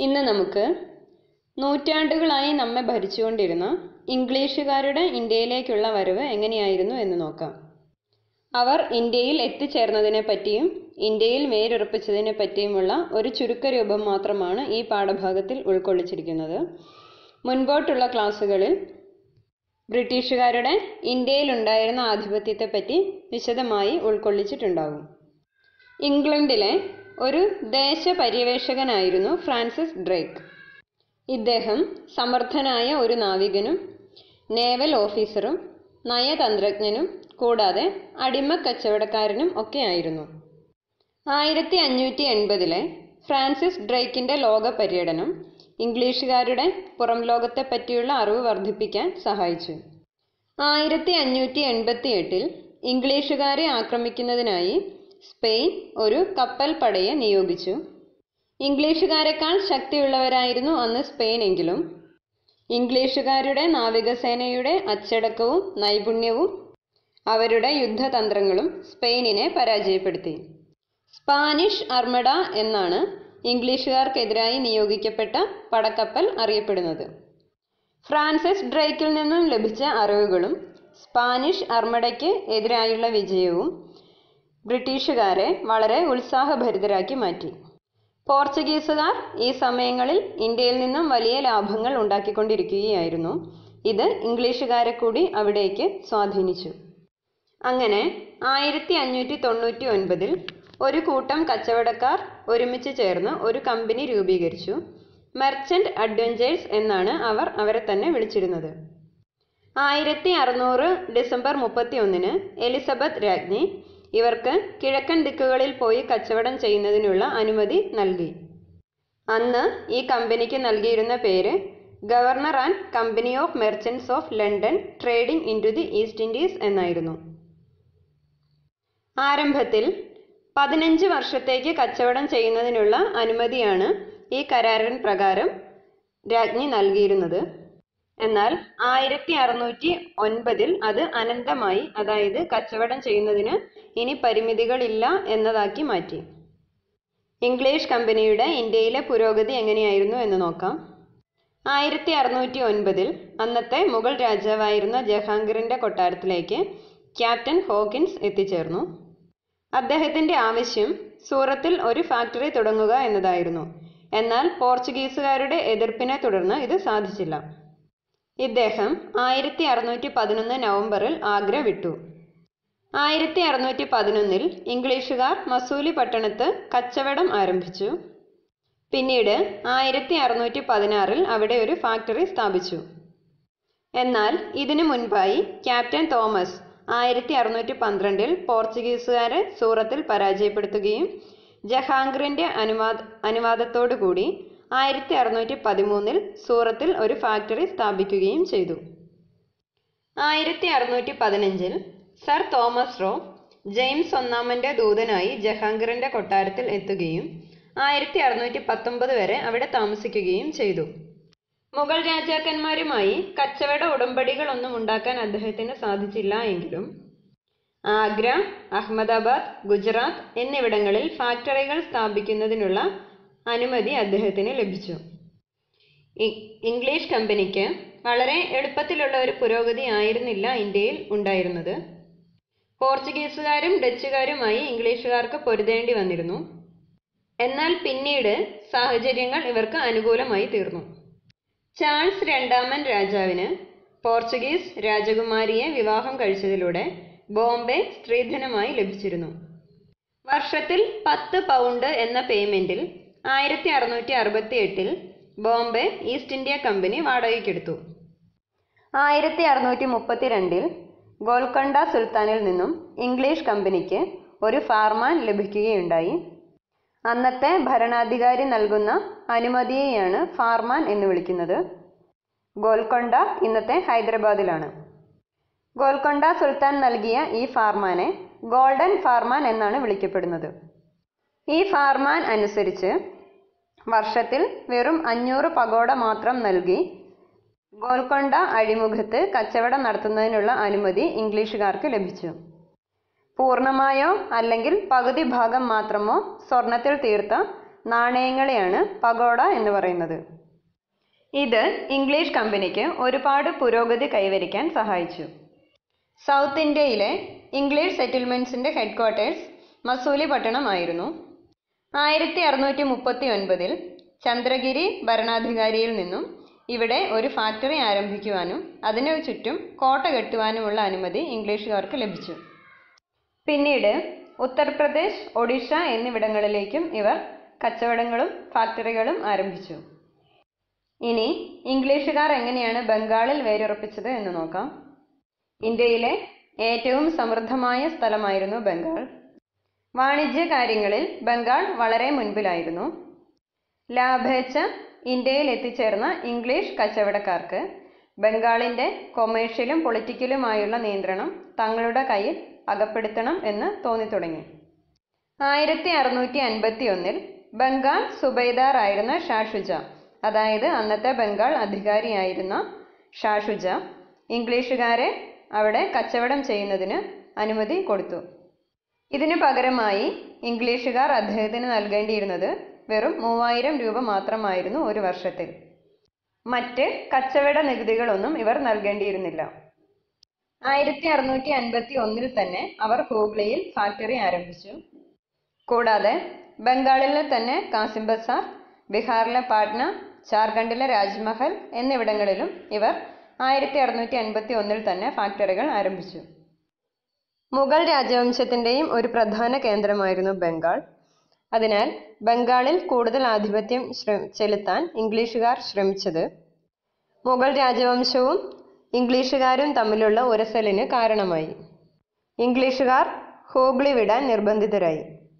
ഇന്ന് നമുക്ക് നൂറ്റാണ്ടുകളായി നമ്മെ ഭരിച്ചുകൊണ്ടിരുന്ന ഇംഗ്ലീഷുകാരുടെ ഇന്ത്യയിലേക്കുള്ള വരവ് എങ്ങനെയായിരുന്നു എന്ന് നോക്കാം അവർ ഇന്ത്യയിൽ എത്തിച്ചേർന്നതിനെ പറ്റിയും ഇന്ത്യയിൽ വേരുറപ്പിച്ചതിനെ പറ്റിയുമുള്ള ഒരു ചുരുക്കരൂപം മാത്രമാണ് ഈ പാഠഭാഗത്തിൽ ഉൾക്കൊള്ളിച്ചിരിക്കുന്നത് മുൻപോട്ടുള്ള ക്ലാസ്സുകളിൽ ബ്രിട്ടീഷുകാരുടെ ഇന്ത്യയിലുണ്ടായിരുന്ന ആധിപത്യത്തെപ്പറ്റി വിശദമായി ഉൾക്കൊള്ളിച്ചിട്ടുണ്ടാകും ഇംഗ്ലണ്ടിലെ ഒരു ദേശപര്യവേഷകനായിരുന്നു ഫ്രാൻസിസ് ഡ്രേക്ക് ഇദ്ദേഹം സമർത്ഥനായ ഒരു നാവികനും നേവൽ ഓഫീസറും നയതന്ത്രജ്ഞനും കൂടാതെ അടിമ കച്ചവടക്കാരനും ഒക്കെയായിരുന്നു ആയിരത്തി അഞ്ഞൂറ്റി എൺപതിലെ ഫ്രാൻസിസ് ഡ്രേക്കിന്റെ ലോക പര്യടനം ഇംഗ്ലീഷുകാരുടെ പുറം ലോകത്തെപ്പറ്റിയുള്ള അറിവ് വർദ്ധിപ്പിക്കാൻ സഹായിച്ചു ആയിരത്തി അഞ്ഞൂറ്റി എൺപത്തി എട്ടിൽ ഇംഗ്ലീഷുകാരെ ആക്രമിക്കുന്നതിനായി സ്പെയിൻ ഒരു കപ്പൽ പടയെ നിയോഗിച്ചു ഇംഗ്ലീഷുകാരെക്കാൾ ശക്തിയുള്ളവരായിരുന്നു അന്ന് സ്പെയിൻ എങ്കിലും ഇംഗ്ലീഷുകാരുടെ നാവികസേനയുടെ അച്ചടക്കവും നൈപുണ്യവും അവരുടെ യുദ്ധതന്ത്രങ്ങളും സ്പെയിനിനെ പരാജയപ്പെടുത്തി സ്പാനിഷ് അർമഡ എന്നാണ് ഇംഗ്ലീഷുകാർക്കെതിരായി നിയോഗിക്കപ്പെട്ട പടക്കപ്പൽ അറിയപ്പെടുന്നത് ഫ്രാൻസിസ് ഡ്രേക്കിൽ നിന്നും ലഭിച്ച അറിവുകളും സ്പാനിഷ് അർമഡയ്ക്ക് എതിരായുള്ള വിജയവും ബ്രിട്ടീഷുകാരെ വളരെ ഉത്സാഹഭരിതരാക്കി മാറ്റി പോർച്ചുഗീസുകാർ ഈ സമയങ്ങളിൽ ഇന്ത്യയിൽ നിന്നും വലിയ ലാഭങ്ങൾ ഉണ്ടാക്കിക്കൊണ്ടിരിക്കുകയായിരുന്നു ഇത് ഇംഗ്ലീഷുകാരെ കൂടി അവിടേക്ക് സ്വാധീനിച്ചു അങ്ങനെ ആയിരത്തി അഞ്ഞൂറ്റി തൊണ്ണൂറ്റി ഒൻപതിൽ ഒരു കൂട്ടം കച്ചവടക്കാർ ഒരുമിച്ച് ചേർന്ന് ഒരു കമ്പനി രൂപീകരിച്ചു മെർച്ചന്റ് അഡ്വഞ്ചേഴ്സ് എന്നാണ് അവർ അവരെ തന്നെ വിളിച്ചിരുന്നത് ആയിരത്തി അറുന്നൂറ് ഡിസംബർ മുപ്പത്തി ഒന്നിന് എലിസബത്ത് രാജ്ഞി ഇവർക്ക് കിഴക്കൻ ദിക്കുകളിൽ പോയി കച്ചവടം ചെയ്യുന്നതിനുള്ള അനുമതി നൽകി അന്ന് ഈ കമ്പനിക്ക് നൽകിയിരുന്ന പേര് Governor and Company of Merchants of London trading in to the East Indies എന്നായിരുന്നു ആരംഭത്തിൽ പതിനഞ്ച് വർഷത്തേക്ക് കച്ചവടം ചെയ്യുന്നതിനുള്ള അനുമതിയാണ് ഈ കരാറിൻ പ്രകാരം രാജ്ഞി നൽകിയിരുന്നത് എന്നാൽ ആയിരത്തി അറുന്നൂറ്റി ഒൻപതിൽ അത് അനന്തമായി അതായത് കച്ചവടം ചെയ്യുന്നതിന് ഇനി പരിമിതികളില്ല എന്നതാക്കി മാറ്റി ഇംഗ്ലീഷ് കമ്പനിയുടെ ഇന്ത്യയിലെ പുരോഗതി എങ്ങനെയായിരുന്നു എന്ന് നോക്കാം ആയിരത്തി അറുന്നൂറ്റി ഒൻപതിൽ അന്നത്തെ മുഗൾ രാജാവായിരുന്ന ജഹാംഗീറിന്റെ കൊട്ടാരത്തിലേക്ക് ക്യാപ്റ്റൻ ഹോക്കിൻസ് എത്തിച്ചേർന്നു അദ്ദേഹത്തിന്റെ ആവശ്യം സൂറത്തിൽ ഒരു ഫാക്ടറി തുടങ്ങുക എന്നതായിരുന്നു എന്നാൽ പോർച്ചുഗീസുകാരുടെ എതിർപ്പിനെ തുടർന്ന് ഇത് സാധിച്ചില്ല ഇദ്ദേഹം ആയിരത്തി അറുന്നൂറ്റി പതിനൊന്ന് നവംബറിൽ ആഗ്ര വിട്ടു ആയിരത്തി അറുന്നൂറ്റി പതിനൊന്നിൽ ഇംഗ്ലീഷുകാർ മസൂലി പട്ടണത്ത് കച്ചവടം ആരംഭിച്ചു പിന്നീട് ആയിരത്തി അറുന്നൂറ്റി പതിനാറിൽ അവിടെ ഒരു ഫാക്ടറി സ്ഥാപിച്ചു എന്നാൽ ഇതിനു മുൻപായി ക്യാപ്റ്റൻ തോമസ് ആയിരത്തി അറുന്നൂറ്റി പന്ത്രണ്ടിൽ പോർച്ചുഗീസുകാരെ സൂറത്തിൽ പരാജയപ്പെടുത്തുകയും ജഹാംഗീറിന്റെ അനുവാദ അനുവാദത്തോടുകൂടി ആയിരത്തി അറുന്നൂറ്റി പതിമൂന്നിൽ സൂറത്തിൽ ഒരു ഫാക്ടറി സ്ഥാപിക്കുകയും ചെയ്തു ആയിരത്തി അറുന്നൂറ്റി പതിനഞ്ചിൽ സർ തോമസ് റോ ജെയിംസ് ഒന്നാമന്റെ ദൂതനായി ജഹാംഗീറിന്റെ കൊട്ടാരത്തിൽ എത്തുകയും ആയിരത്തി അറുന്നൂറ്റി പത്തൊമ്പത് വരെ അവിടെ താമസിക്കുകയും ചെയ്തു മുഗൾ രാജാക്കന്മാരുമായി കച്ചവട ഉടമ്പടികളൊന്നും ഉണ്ടാക്കാൻ അദ്ദേഹത്തിന് സാധിച്ചില്ല എങ്കിലും ആഗ്ര അഹമ്മദാബാദ് ഗുജറാത്ത് എന്നിവിടങ്ങളിൽ ഫാക്ടറികൾ സ്ഥാപിക്കുന്നതിനുള്ള അനുമതി അദ്ദേഹത്തിന് ലഭിച്ചു ഇംഗ്ലീഷ് കമ്പനിക്ക് വളരെ എളുപ്പത്തിലുള്ള ഒരു പുരോഗതി ആയിരുന്നില്ല ഇന്ത്യയിൽ ഉണ്ടായിരുന്നത് പോർച്ചുഗീസുകാരും ഡച്ചുകാരുമായി ഇംഗ്ലീഷുകാർക്ക് പൊരുതേണ്ടി വന്നിരുന്നു എന്നാൽ പിന്നീട് സാഹചര്യങ്ങൾ ഇവർക്ക് അനുകൂലമായി തീർന്നു ചാൾസ് രണ്ടാമൻ രാജാവിന് പോർച്ചുഗീസ് രാജകുമാരിയെ വിവാഹം കഴിച്ചതിലൂടെ ബോംബെ സ്ത്രീധനമായി ലഭിച്ചിരുന്നു വർഷത്തിൽ പത്ത് പൗണ്ട് എന്ന പേയ്മെന്റിൽ ആയിരത്തി അറുന്നൂറ്റി അറുപത്തി എട്ടിൽ ബോംബെ ഈസ്റ്റ് ഇന്ത്യ കമ്പനി വാടകയ്ക്കെടുത്തു ആയിരത്തി അറുന്നൂറ്റി മുപ്പത്തിരണ്ടിൽ ഗോൽക്കൊണ്ട സുൽത്താനിൽ നിന്നും ഇംഗ്ലീഷ് കമ്പനിക്ക് ഒരു ഫാർമാൻ ലഭിക്കുകയുണ്ടായി അന്നത്തെ ഭരണാധികാരി നൽകുന്ന അനുമതിയെയാണ് ഫാർമാൻ എന്ന് വിളിക്കുന്നത് ഗോൽക്കൊണ്ട ഇന്നത്തെ ഹൈദരാബാദിലാണ് ഗോൽക്കൊണ്ട സുൽത്താൻ നൽകിയ ഈ ഫാർമാനെ ഗോൾഡൻ ഫാർമാൻ എന്നാണ് വിളിക്കപ്പെടുന്നത് ഈ ഫാർമാൻ അനുസരിച്ച് വർഷത്തിൽ വെറും അഞ്ഞൂറ് പഗോഡ മാത്രം നൽകി ഗോൽക്കൊണ്ട അഴിമുഖത്ത് കച്ചവടം നടത്തുന്നതിനുള്ള അനുമതി ഇംഗ്ലീഷുകാർക്ക് ലഭിച്ചു പൂർണ്ണമായോ അല്ലെങ്കിൽ പകുതി ഭാഗം മാത്രമോ സ്വർണത്തിൽ തീർത്ത നാണയങ്ങളെയാണ് പഗോഡ എന്ന് പറയുന്നത് ഇത് ഇംഗ്ലീഷ് കമ്പനിക്ക് ഒരുപാട് പുരോഗതി കൈവരിക്കാൻ സഹായിച്ചു സൗത്ത് ഇന്ത്യയിലെ ഇംഗ്ലീഷ് സെറ്റിൽമെൻറ്റ്സിൻ്റെ ഹെഡ്ക്വാർട്ടേഴ്സ് മസൂലി പട്ടണമായിരുന്നു ആയിരത്തി അറുന്നൂറ്റി മുപ്പത്തി ഒൻപതിൽ ചന്ദ്രഗിരി ഭരണാധികാരിയിൽ നിന്നും ഇവിടെ ഒരു ഫാക്ടറി ആരംഭിക്കുവാനും അതിനു ചുറ്റും കോട്ട കെട്ടുവാനുമുള്ള അനുമതി ഇംഗ്ലീഷുകാർക്ക് ലഭിച്ചു പിന്നീട് ഉത്തർപ്രദേശ് ഒഡീഷ എന്നിവിടങ്ങളിലേക്കും ഇവർ കച്ചവടങ്ങളും ഫാക്ടറികളും ആരംഭിച്ചു ഇനി ഇംഗ്ലീഷുകാർ എങ്ങനെയാണ് ബംഗാളിൽ വേരുറപ്പിച്ചത് എന്ന് നോക്കാം ഇന്ത്യയിലെ ഏറ്റവും സമൃദ്ധമായ സ്ഥലമായിരുന്നു ബംഗാൾ വാണിജ്യ കാര്യങ്ങളിൽ ബംഗാൾ വളരെ മുൻപിലായിരുന്നു ലാഭേച്ഛ ഇന്ത്യയിൽ എത്തിച്ചേർന്ന ഇംഗ്ലീഷ് കച്ചവടക്കാർക്ക് ബംഗാളിൻ്റെ കൊമേഴ്ഷ്യലും പൊളിറ്റിക്കലുമായുള്ള നിയന്ത്രണം തങ്ങളുടെ കയ്യിൽ അകപ്പെടുത്തണം എന്ന് തോന്നിത്തുടങ്ങി ആയിരത്തി അറുന്നൂറ്റി അൻപത്തി ഒന്നിൽ ബംഗാൾ സുബൈദാർ ആയിരുന്ന ഷാഷുജ അതായത് അന്നത്തെ ബംഗാൾ അധികാരിയായിരുന്ന ഷാഷുജ ഇംഗ്ലീഷുകാരെ അവിടെ കച്ചവടം ചെയ്യുന്നതിന് അനുമതി കൊടുത്തു ഇതിനു പകരമായി ഇംഗ്ലീഷുകാർ അദ്ദേഹത്തിന് നൽകേണ്ടിയിരുന്നത് വെറും മൂവായിരം രൂപ മാത്രമായിരുന്നു ഒരു വർഷത്തിൽ മറ്റ് കച്ചവട നികുതികളൊന്നും ഇവർ നൽകേണ്ടിയിരുന്നില്ല ആയിരത്തി അറുന്നൂറ്റി അൻപത്തി ഒന്നിൽ തന്നെ അവർ ഹൂഗ്ലിയിൽ ഫാക്ടറി ആരംഭിച്ചു കൂടാതെ ബംഗാളിലെ തന്നെ കാസിം ബസാർ ബീഹാറിലെ പാട്ന ജാർഖണ്ഡിലെ രാജ്മഹൽ എന്നിവിടങ്ങളിലും ഇവർ ആയിരത്തി അറുന്നൂറ്റി അൻപത്തി ഒന്നിൽ തന്നെ ഫാക്ടറികൾ ആരംഭിച്ചു മുഗൾ രാജവംശത്തിൻ്റെയും ഒരു പ്രധാന കേന്ദ്രമായിരുന്നു ബംഗാൾ അതിനാൽ ബംഗാളിൽ കൂടുതൽ ആധിപത്യം ശ്രമ ചെലുത്താൻ ഇംഗ്ലീഷുകാർ ശ്രമിച്ചത് മുഗൾ രാജവംശവും ഇംഗ്ലീഷുകാരും തമ്മിലുള്ള ഉരസലിന് കാരണമായി ഇംഗ്ലീഷുകാർ ഹൂഗ്ലി വിടാൻ നിർബന്ധിതരായി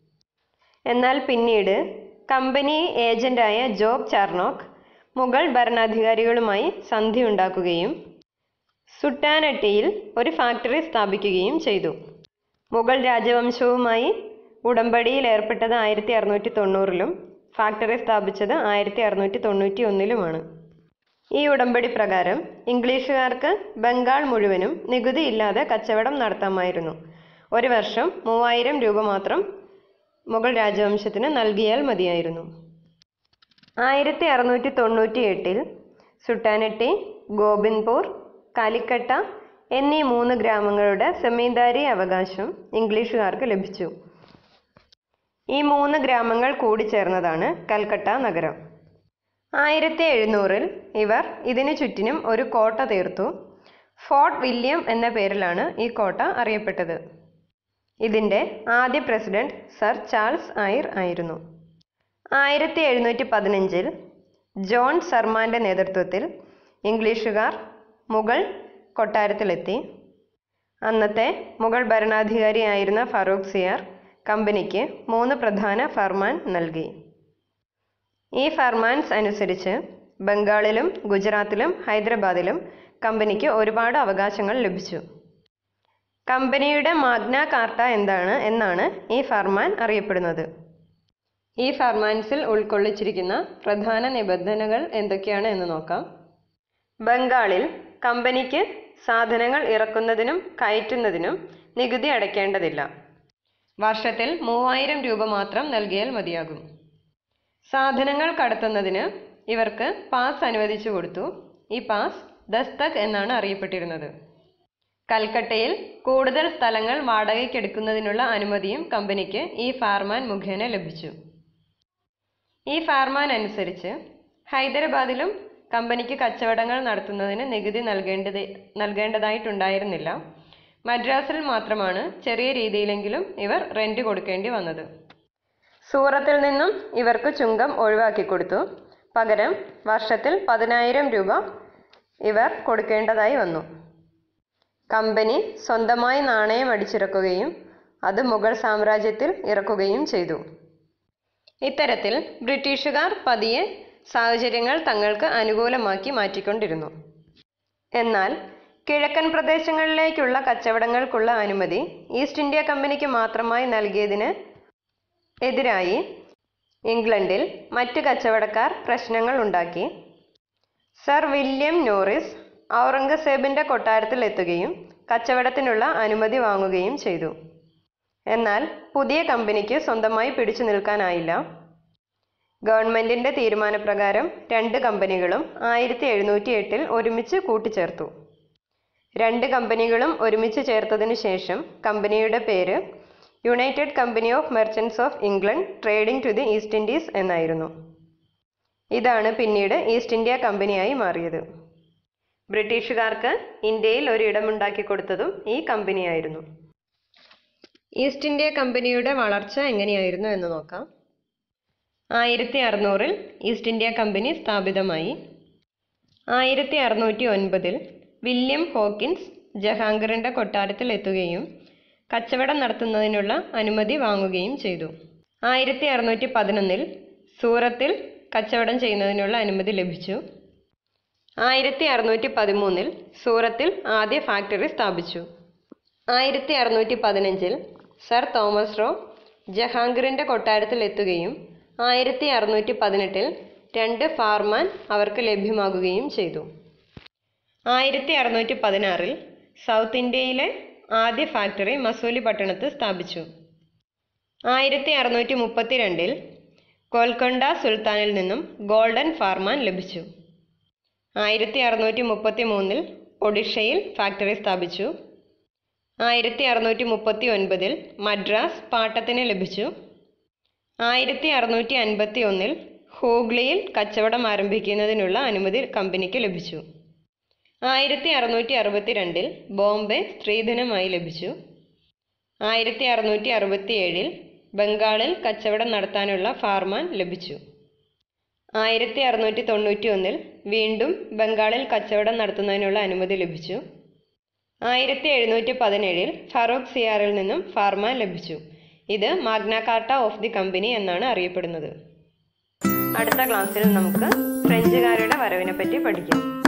എന്നാൽ പിന്നീട് കമ്പനി ഏജന്റായ ജോബ് ചാർണോക്ക് മുഗൾ ഭരണാധികാരികളുമായി സന്ധി ഉണ്ടാക്കുകയും സുട്ടാനട്ടിയിൽ ഒരു ഫാക്ടറി സ്ഥാപിക്കുകയും ചെയ്തു മുഗൾ രാജവംശവുമായി ഉടമ്പടിയിൽ ഏർപ്പെട്ടത് ആയിരത്തി അറുന്നൂറ്റി തൊണ്ണൂറിലും ഫാക്ടറി സ്ഥാപിച്ചത് ആയിരത്തി അറുന്നൂറ്റി തൊണ്ണൂറ്റി ഒന്നിലുമാണ് ഈ ഉടമ്പടി പ്രകാരം ഇംഗ്ലീഷുകാർക്ക് ബംഗാൾ മുഴുവനും നികുതി ഇല്ലാതെ കച്ചവടം നടത്താമായിരുന്നു ഒരു വർഷം മൂവായിരം രൂപ മാത്രം മുഗൾ രാജവംശത്തിന് നൽകിയാൽ മതിയായിരുന്നു ആയിരത്തി അറുന്നൂറ്റി തൊണ്ണൂറ്റി എട്ടിൽ സുട്ടാനട്ടി ഗോബിന്ദപൂർ കാലിക്കട്ട എന്നീ മൂന്ന് ഗ്രാമങ്ങളുടെ സെമീന്ദാരി അവകാശം ഇംഗ്ലീഷുകാർക്ക് ലഭിച്ചു ഈ മൂന്ന് ഗ്രാമങ്ങൾ കൂടിച്ചേർന്നതാണ് കൽക്കട്ട നഗരം ആയിരത്തി എഴുന്നൂറിൽ ഇവർ ഇതിനു ചുറ്റിനും ഒരു കോട്ട തീർത്തു ഫോർട്ട് വില്യം എന്ന പേരിലാണ് ഈ കോട്ട അറിയപ്പെട്ടത് ഇതിൻ്റെ ആദ്യ പ്രസിഡന്റ് സർ ചാൾസ് ഐർ ആയിരുന്നു ആയിരത്തി എഴുന്നൂറ്റി പതിനഞ്ചിൽ ജോൺ സർമാൻ്റെ നേതൃത്വത്തിൽ ഇംഗ്ലീഷുകാർ മുഗൾ കൊട്ടാരത്തിലെത്തി അന്നത്തെ മുഗൾ ഭരണാധികാരിയായിരുന്ന ഫറൂഖ് സിയാർ കമ്പനിക്ക് മൂന്ന് പ്രധാന ഫർമാൻ നൽകി ഈ ഫർമാൻസ് അനുസരിച്ച് ബംഗാളിലും ഗുജറാത്തിലും ഹൈദരാബാദിലും കമ്പനിക്ക് ഒരുപാട് അവകാശങ്ങൾ ലഭിച്ചു കമ്പനിയുടെ മാഗ്ന കാർട്ട എന്താണ് എന്നാണ് ഈ ഫർമാൻ അറിയപ്പെടുന്നത് ഈ ഫർമാൻസിൽ ഉൾക്കൊള്ളിച്ചിരിക്കുന്ന പ്രധാന നിബന്ധനകൾ എന്തൊക്കെയാണ് എന്ന് നോക്കാം ബംഗാളിൽ കമ്പനിക്ക് സാധനങ്ങൾ ഇറക്കുന്നതിനും കയറ്റുന്നതിനും നികുതി അടയ്ക്കേണ്ടതില്ല വർഷത്തിൽ മൂവായിരം രൂപ മാത്രം നൽകിയാൽ മതിയാകും സാധനങ്ങൾ കടത്തുന്നതിന് ഇവർക്ക് പാസ് അനുവദിച്ചു കൊടുത്തു ഈ പാസ് ദസ്തക് എന്നാണ് അറിയപ്പെട്ടിരുന്നത് കൽക്കട്ടയിൽ കൂടുതൽ സ്ഥലങ്ങൾ വാടകയ്ക്കെടുക്കുന്നതിനുള്ള അനുമതിയും കമ്പനിക്ക് ഈ ഫാർമാൻ മുഖേന ലഭിച്ചു ഈ ഫാർമാൻ അനുസരിച്ച് ഹൈദരാബാദിലും കമ്പനിക്ക് കച്ചവടങ്ങൾ നടത്തുന്നതിന് നികുതി നൽകേണ്ടത് നൽകേണ്ടതായിട്ടുണ്ടായിരുന്നില്ല മദ്രാസിൽ മാത്രമാണ് ചെറിയ രീതിയിലെങ്കിലും ഇവർ റെന്റ് കൊടുക്കേണ്ടി വന്നത് സൂറത്തിൽ നിന്നും ഇവർക്ക് ചുങ്കം ഒഴിവാക്കി കൊടുത്തു പകരം വർഷത്തിൽ പതിനായിരം രൂപ ഇവർ കൊടുക്കേണ്ടതായി വന്നു കമ്പനി സ്വന്തമായി നാണയം അടിച്ചിറക്കുകയും അത് മുഗൾ സാമ്രാജ്യത്തിൽ ഇറക്കുകയും ചെയ്തു ഇത്തരത്തിൽ ബ്രിട്ടീഷുകാർ പതിയെ സാഹചര്യങ്ങൾ തങ്ങൾക്ക് അനുകൂലമാക്കി മാറ്റിക്കൊണ്ടിരുന്നു എന്നാൽ കിഴക്കൻ പ്രദേശങ്ങളിലേക്കുള്ള കച്ചവടങ്ങൾക്കുള്ള അനുമതി ഈസ്റ്റ് ഇന്ത്യ കമ്പനിക്ക് മാത്രമായി നൽകിയതിന് എതിരായി ഇംഗ്ലണ്ടിൽ മറ്റ് കച്ചവടക്കാർ പ്രശ്നങ്ങൾ ഉണ്ടാക്കി സർ വില്യം നോറിസ് ഔറംഗസേബിന്റെ കൊട്ടാരത്തിൽ എത്തുകയും കച്ചവടത്തിനുള്ള അനുമതി വാങ്ങുകയും ചെയ്തു എന്നാൽ പുതിയ കമ്പനിക്ക് സ്വന്തമായി പിടിച്ചു നിൽക്കാനായില്ല ഗവൺമെന്റിന്റെ തീരുമാനപ്രകാരം രണ്ട് കമ്പനികളും ആയിരത്തി എഴുന്നൂറ്റി എട്ടിൽ ഒരുമിച്ച് കൂട്ടിച്ചേർത്തു രണ്ട് കമ്പനികളും ഒരുമിച്ച് ചേർത്തതിനു ശേഷം കമ്പനിയുടെ പേര് United Company of Merchants of England trading to the East Indies എന്നായിരുന്നു ഇതാണ് പിന്നീട് ഈസ്റ്റ് ഇന്ത്യ കമ്പനിയായി മാറിയത് ബ്രിട്ടീഷുകാർക്ക് ഇന്ത്യയിൽ ഒരു ഇടമുണ്ടാക്കി കൊടുത്തതും ഈ കമ്പനിയായിരുന്നു ഈസ്റ്റ് ഇന്ത്യ കമ്പനിയുടെ വളർച്ച എങ്ങനെയായിരുന്നു എന്ന് നോക്കാം ആയിരത്തി അറുന്നൂറിൽ ഈസ്റ്റ് ഇന്ത്യ കമ്പനി സ്ഥാപിതമായി ആയിരത്തി അറുന്നൂറ്റി ഒൻപതിൽ വില്യം ഹോക്കിൻസ് ജഹാംഗീറിന്റെ കൊട്ടാരത്തിൽ എത്തുകയും കച്ചവടം നടത്തുന്നതിനുള്ള അനുമതി വാങ്ങുകയും ചെയ്തു ആയിരത്തി അറുന്നൂറ്റി പതിനൊന്നിൽ സൂറത്തിൽ കച്ചവടം ചെയ്യുന്നതിനുള്ള അനുമതി ലഭിച്ചു ആയിരത്തി അറുന്നൂറ്റി പതിമൂന്നിൽ സൂറത്തിൽ ആദ്യ ഫാക്ടറി സ്ഥാപിച്ചു ആയിരത്തി അറുന്നൂറ്റി പതിനഞ്ചിൽ സർ തോമസ് റോ ജഹാംഗീറിന്റെ കൊട്ടാരത്തിൽ എത്തുകയും ആയിരത്തി അറുന്നൂറ്റി പതിനെട്ടിൽ രണ്ട് ഫാർമാൻ അവർക്ക് ലഭ്യമാകുകയും ചെയ്തു ആയിരത്തി അറുന്നൂറ്റി പതിനാറിൽ സൗത്ത് ഇന്ത്യയിലെ ആദ്യ ഫാക്ടറി മസൂലി പട്ടണത്ത് സ്ഥാപിച്ചു ആയിരത്തി അറുന്നൂറ്റി മുപ്പത്തിരണ്ടിൽ ഗോൽക്കൊണ്ട സുൽത്താനിൽ നിന്നും ഗോൾഡൻ ഫാർമാൻ ലഭിച്ചു ആയിരത്തി അറുന്നൂറ്റി മുപ്പത്തി മൂന്നിൽ ഒഡീഷയിൽ ഫാക്ടറി സ്ഥാപിച്ചു ആയിരത്തി അറുന്നൂറ്റി മുപ്പത്തി ഒൻപതിൽ മദ്രാസ് പാട്ടത്തിന് ലഭിച്ചു ആയിരത്തി അറുന്നൂറ്റി അൻപത്തി ഒന്നിൽ ഹൂഗ്ലിയിൽ കച്ചവടം ആരംഭിക്കുന്നതിനുള്ള അനുമതി കമ്പനിക്ക് ലഭിച്ചു ആയിരത്തി അറുന്നൂറ്റി അറുപത്തി രണ്ടിൽ ബോംബെ സ്ത്രീധനമായി ലഭിച്ചു ആയിരത്തി അറുന്നൂറ്റി അറുപത്തി ഏഴിൽ ബംഗാളിൽ കച്ചവടം നടത്താനുള്ള ഫാർമാൻ ലഭിച്ചു ആയിരത്തി അറുന്നൂറ്റി തൊണ്ണൂറ്റി ഒന്നിൽ വീണ്ടും ബംഗാളിൽ കച്ചവടം നടത്തുന്നതിനുള്ള അനുമതി ലഭിച്ചു ആയിരത്തി എഴുന്നൂറ്റി പതിനേഴിൽ ഫറൂഖ് സിയാറിൽ നിന്നും ഫാർമാൻ ലഭിച്ചു ഇത് Magna Carta of the Company എന്നാണ് അറിയപ്പെടുന്നത് അടുത്ത ക്ലാസ്സിൽ നമുക്ക് ഫ്രഞ്ചുകാരുടെ വരവിനെ പറ്റി പഠിക്കാം